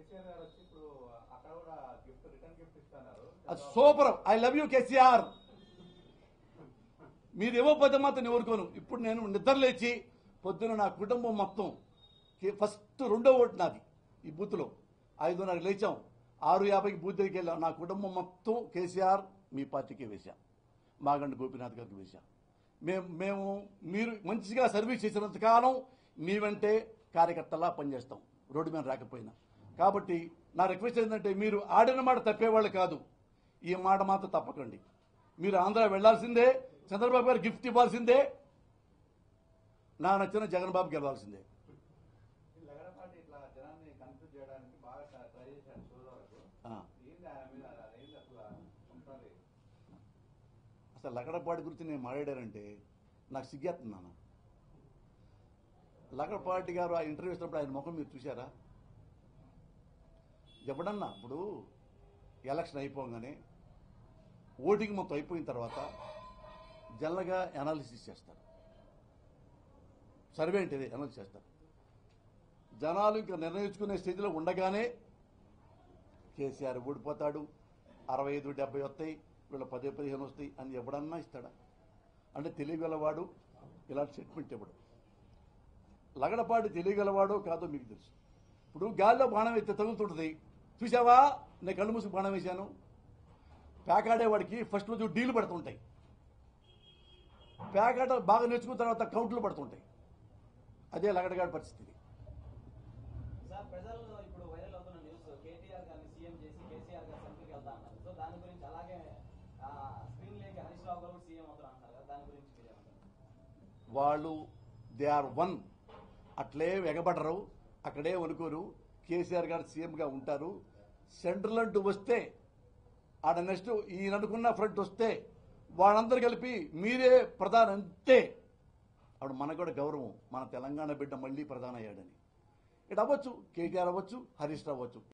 కేసీఆర్ గారు వచ్చి ఇప్పుడు అక్కడ కూడా గిఫ్ట్ రిటర్న్ గిఫ్ట్ ఇస్తున్నారు అది super I love you KCR మీరు ఇవ్వకపోతే మాత్రం నేను ఊరుకోను ఇప్పుడు నేను నిద్ర లేచి పొద్దున నా కుటుంబం మొత్తం కే- ఫస్ట్ రెండో ఓటు నాది ఈ బూత్లో ఐదున్నర లేచాం ఆరు యాభైకి బూత్ దగ్గరికి వెళ్ళాం నా కుటుంబం మొత్తం కేసీఆర్ మీ పార్టీకి వేశాం మాగండి గోపీనాథ్ గారికి వేశాం మేము మేము మీరు మంచిగా సర్వీస్ చేసినంత కాలం మీ వెంటే కార్యకర్తలా పనిచేస్తాం రోడ్డు మీద రాకపోయినా కాబట్టి నా రిక్వెస్ట్ ఏంటంటే మీరు ఆడిన మాట తప్పేవాళ్ళు కాదు ఈ మాట మాత్రం తప్పకండి మీరు ఆంధ్ర వెళ్లాల్సిందే చంద్రబాబు గారు గిఫ్ట్ ఇవ్వాల్సిందే నా నచ్చిన జగన్ బాబు గెలవాల్సిందే లగడపాటి ఇట్లా జనాన్ని కన్ఫ్యూజ్ చేయడానికి బాగా ట్రై చేశాడు షోల వరకు ఆ. ఏంది ఆయన మీద ఏంది అసలు ఉంటుంది అసలు లగడపాటి గురించి నేను మాట్లాడానంటే నాకు సిగ్గేస్తుంది నాన్న లగడపాటి గారు ఆ ఇంటర్వ్యూ ఇచ్చినప్పుడు ఆయన ముఖం మీరు చూసారా ఎప్పుడన్నా ఇప్పుడు ఎలక్షన్ అయిపోగానే ఓటింగ్ మొత్తం అయిపోయిన తర్వాత జనరల్గా అనాలిసిస్ చేస్తారు సర్వే అంటే అనాలిసిస్ చేస్తారు జనాలు ఇంకా నిర్ణయించుకునే స్థితిలో ఉండగానే కేసీఆర్ ఓడిపోతాడు అరవై ఐదు డెబ్బై వస్తాయి వీళ్ళ పదే పదిహేను వస్తాయి అని ఎవడన్నా ఇస్తాడా అంటే తెలియగలవాడు ఇలాంటి స్టేట్మెంట్ ఇవ్వడు లగడపాటి తెలియగలవాడో కాదో మీకు తెలుసు ఇప్పుడు గాల్లో బాణం ఎత్తే తగులుతుంటుంది చూసావా నేను కళ్ళు మూసి బాణం వేశాను పేకాడేవాడికి ఫస్ట్ రోజు డీలు పడుతుంటాయి పేకాట బాగా నేర్చుకున్న తర్వాత కౌంట్లు పడుతుంటాయి అదే లగడగాడి పరిస్థితి సార్ ప్రజల్లో ఇప్పుడు వైరల్ అవుతున్న న్యూస్ కేటీఆర్ గారిని సీఎం చేసి కేసీఆర్ గారు సెంట్రీకి వెళ్తా అన్నారు సో దాని గురించి అలాగే ఆ, స్క్రీన్ లేకి హరీష్ రావు గారు కూడా సీఎం అవుతారు అంటారు కదా దాని గురించి మీరేమంటారు వాళ్ళు దే ఆర్ వన్ అట్లే ఎగబడరు అక్కడే వనుకోరు కేసీఆర్ గారు సీఎంగా ఉంటారు సెంట్రల్ అంటూ వస్తే ఆడ నెక్స్ట్ ఈయన అనుకున్న ఫ్రంట్ వస్తే వాళ్ళందరూ కలిపి మీరే ప్రధాని అంతే అప్పుడు మనకు కూడా గౌరవం మన తెలంగాణ బిడ్డ మళ్ళీ ప్రధాని అయ్యాడని ఇటు అవ్వచ్చు కేటీఆర్ అవ్వచ్చు హరీష్ రావు అవ్వచ్చు